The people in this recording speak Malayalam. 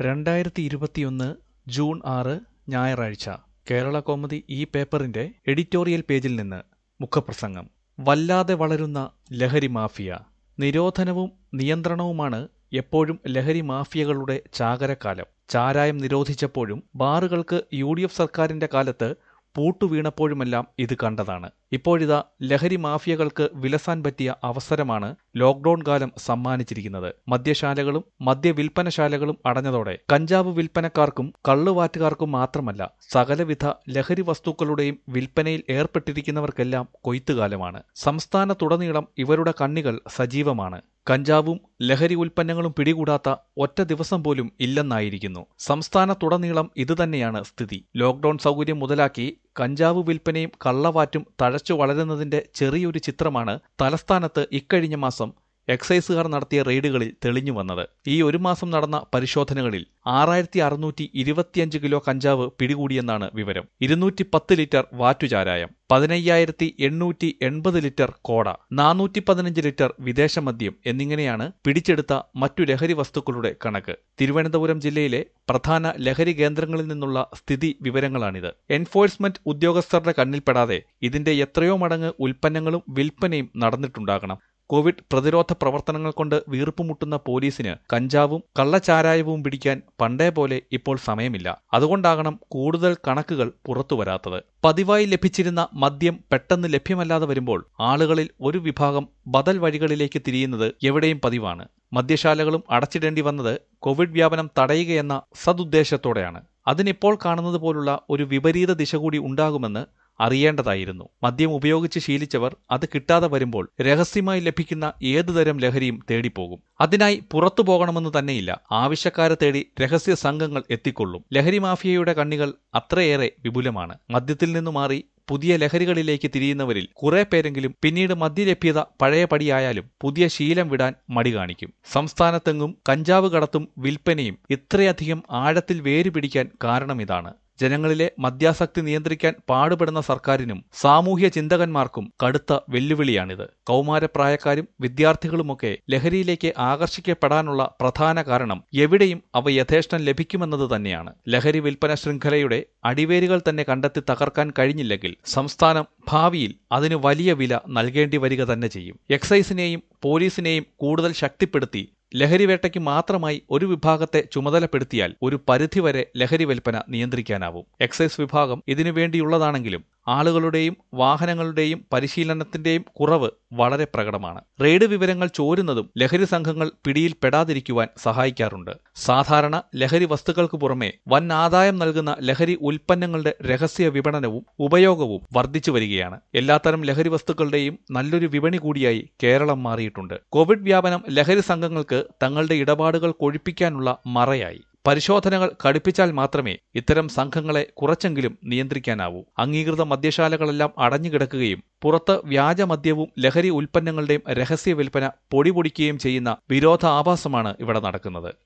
രണ്ടായിരത്തി ഇരുപത്തിയൊന്ന് ജൂൺ ആറ് ഞായറാഴ്ച കേരള കൗമുദി ഈ പേപ്പറിന്റെ എഡിറ്റോറിയൽ പേജിൽ നിന്ന് മുഖപ്രസംഗം വല്ലാതെ വളരുന്ന ലഹരി മാഫിയ നിരോധനവും നിയന്ത്രണവുമാണ് എപ്പോഴും ലഹരി മാഫിയകളുടെ ചാകരക്കാലം ചാരായം നിരോധിച്ചപ്പോഴും ബാറുകൾക്ക് യു ഡി എഫ് സർക്കാരിന്റെ കാലത്ത് പൂട്ടുവീണപ്പോഴുമെല്ലാം ഇത് കണ്ടതാണ് ഇപ്പോഴിതാ ലഹരി മാഫിയകൾക്ക് വിലസാൻ പറ്റിയ അവസരമാണ് ലോക്ഡൌൺ കാലം സമ്മാനിച്ചിരിക്കുന്നത് മദ്യശാലകളും മദ്യവിൽപ്പനശാലകളും അടഞ്ഞതോടെ കഞ്ചാവ് വിൽപ്പനക്കാർക്കും കള്ളുവാറ്റുകാർക്കും മാത്രമല്ല സകലവിധ ലഹരി വസ്തുക്കളുടെയും വിൽപ്പനയിൽ ഏർപ്പെട്ടിരിക്കുന്നവർക്കെല്ലാം കൊയ്ത്തുകാലമാണ് സംസ്ഥാനത്തുടനീളം ഇവരുടെ കണ്ണികൾ സജീവമാണ് കഞ്ചാവും ലഹരി ഉൽപ്പന്നങ്ങളും പിടികൂടാത്ത ഒറ്റ ദിവസം പോലും ഇല്ലെന്നായിരിക്കുന്നു സംസ്ഥാനത്തുടനീളം ഇതുതന്നെയാണ് സ്ഥിതി ലോക്ഡൌൺ സൗകര്യം മുതലാക്കി കഞ്ചാവ് വിൽപ്പനയും കള്ളവാറ്റും തഴച്ചു വളരുന്നതിന്റെ ചെറിയൊരു ചിത്രമാണ് തലസ്ഥാനത്ത് ഇക്കഴിഞ്ഞ മാസം എക്സൈസുകാർ നടത്തിയ റെയ്ഡുകളിൽ തെളിഞ്ഞു വന്നത് ഈ ഒരു മാസം നടന്ന പരിശോധനകളിൽ ആറായിരത്തി അറുന്നൂറ്റി ഇരുപത്തിയഞ്ച് കിലോ കഞ്ചാവ് പിടികൂടിയെന്നാണ് വിവരം ഇരുന്നൂറ്റി പത്ത് ലിറ്റർ വാറ്റുചാരായം പതിനയ്യായിരത്തി എണ്ണൂറ്റി എൺപത് ലിറ്റർ കോട നാനൂറ്റി പതിനഞ്ച് ലിറ്റർ വിദേശ മദ്യം എന്നിങ്ങനെയാണ് പിടിച്ചെടുത്ത മറ്റു ലഹരി വസ്തുക്കളുടെ കണക്ക് തിരുവനന്തപുരം ജില്ലയിലെ പ്രധാന ലഹരി കേന്ദ്രങ്ങളിൽ നിന്നുള്ള സ്ഥിതി വിവരങ്ങളാണിത് എൻഫോഴ്സ്മെന്റ് ഉദ്യോഗസ്ഥരുടെ കണ്ണിൽപ്പെടാതെ ഇതിന്റെ എത്രയോ മടങ്ങ് ഉൽപ്പന്നങ്ങളും വിൽപ്പനയും നടന്നിട്ടുണ്ടാകണം കോവിഡ് പ്രതിരോധ പ്രവർത്തനങ്ങൾ കൊണ്ട് വീർപ്പുമുട്ടുന്ന പോലീസിന് കഞ്ചാവും കള്ളച്ചാരായവും പിടിക്കാൻ പണ്ടേ പോലെ ഇപ്പോൾ സമയമില്ല അതുകൊണ്ടാകണം കൂടുതൽ കണക്കുകൾ പുറത്തുവരാത്തത് പതിവായി ലഭിച്ചിരുന്ന മദ്യം പെട്ടെന്ന് ലഭ്യമല്ലാതെ വരുമ്പോൾ ആളുകളിൽ ഒരു വിഭാഗം ബദൽ വഴികളിലേക്ക് തിരിയുന്നത് എവിടെയും പതിവാണ് മദ്യശാലകളും അടച്ചിടേണ്ടി വന്നത് കോവിഡ് വ്യാപനം തടയുകയെന്ന സതുദ്ദേശത്തോടെയാണ് അതിനിപ്പോൾ കാണുന്നത് പോലുള്ള ഒരു വിപരീത ദിശ കൂടി ഉണ്ടാകുമെന്ന് അറിയേണ്ടതായിരുന്നു മദ്യം ഉപയോഗിച്ച് ശീലിച്ചവർ അത് കിട്ടാതെ വരുമ്പോൾ രഹസ്യമായി ലഭിക്കുന്ന ഏതുതരം ലഹരിയും തേടിപ്പോകും അതിനായി പുറത്തു പോകണമെന്ന് തന്നെയില്ല ആവശ്യക്കാരെ തേടി രഹസ്യ സംഘങ്ങൾ എത്തിക്കൊള്ളും ലഹരി മാഫിയയുടെ കണ്ണികൾ അത്രയേറെ വിപുലമാണ് മദ്യത്തിൽ നിന്നു മാറി പുതിയ ലഹരികളിലേക്ക് തിരിയുന്നവരിൽ കുറെ പേരെങ്കിലും പിന്നീട് മദ്യലഭ്യത പഴയപടിയായാലും പുതിയ ശീലം വിടാൻ മടി കാണിക്കും സംസ്ഥാനത്തെങ്ങും കഞ്ചാവ് കടത്തും വിൽപ്പനയും ഇത്രയധികം ആഴത്തിൽ വേരുപിടിക്കാൻ കാരണമിതാണ് ജനങ്ങളിലെ മദ്യാസക്തി നിയന്ത്രിക്കാൻ പാടുപെടുന്ന സർക്കാരിനും സാമൂഹ്യ ചിന്തകന്മാർക്കും കടുത്ത വെല്ലുവിളിയാണിത് കൗമാരപ്രായക്കാരും വിദ്യാർത്ഥികളുമൊക്കെ ലഹരിയിലേക്ക് ആകർഷിക്കപ്പെടാനുള്ള പ്രധാന കാരണം എവിടെയും അവ യഥേഷ്ടം ലഭിക്കുമെന്നത് തന്നെയാണ് ലഹരി വിൽപ്പന ശൃംഖലയുടെ അടിവേരുകൾ തന്നെ കണ്ടെത്തി തകർക്കാൻ കഴിഞ്ഞില്ലെങ്കിൽ സംസ്ഥാനം ഭാവിയിൽ അതിന് വലിയ വില നൽകേണ്ടി വരിക തന്നെ ചെയ്യും എക്സൈസിനെയും പോലീസിനെയും കൂടുതൽ ശക്തിപ്പെടുത്തി ലഹരിവേട്ടയ്ക്ക് മാത്രമായി ഒരു വിഭാഗത്തെ ചുമതലപ്പെടുത്തിയാൽ ഒരു പരിധിവരെ ലഹരി വിൽപ്പന നിയന്ത്രിക്കാനാവും എക്സൈസ് വിഭാഗം ഇതിനു വേണ്ടിയുള്ളതാണെങ്കിലും ആളുകളുടെയും വാഹനങ്ങളുടെയും പരിശീലനത്തിന്റെയും കുറവ് വളരെ പ്രകടമാണ് റെയ്ഡ് വിവരങ്ങൾ ചോരുന്നതും ലഹരി സംഘങ്ങൾ പിടിയിൽ പെടാതിരിക്കുവാൻ സഹായിക്കാറുണ്ട് സാധാരണ ലഹരി വസ്തുക്കൾക്ക് പുറമെ വൻ ആദായം നൽകുന്ന ലഹരി ഉൽപ്പന്നങ്ങളുടെ രഹസ്യ വിപണനവും ഉപയോഗവും വർദ്ധിച്ചു വരികയാണ് എല്ലാത്തരം ലഹരി വസ്തുക്കളുടെയും നല്ലൊരു വിപണി കൂടിയായി കേരളം മാറിയിട്ടുണ്ട് കോവിഡ് വ്യാപനം ലഹരി സംഘങ്ങൾക്ക് തങ്ങളുടെ ഇടപാടുകൾ കൊഴിപ്പിക്കാനുള്ള മറയായി പരിശോധനകൾ കടുപ്പിച്ചാൽ മാത്രമേ ഇത്തരം സംഘങ്ങളെ കുറച്ചെങ്കിലും നിയന്ത്രിക്കാനാവൂ അംഗീകൃത മദ്യശാലകളെല്ലാം അടഞ്ഞുകിടക്കുകയും പുറത്ത് വ്യാജമദ്യവും ലഹരി ഉൽപ്പന്നങ്ങളുടെയും രഹസ്യ വിൽപ്പന പൊടിപൊടിക്കുകയും ചെയ്യുന്ന വിരോധാഭാസമാണ് ഇവിടെ നടക്കുന്നത്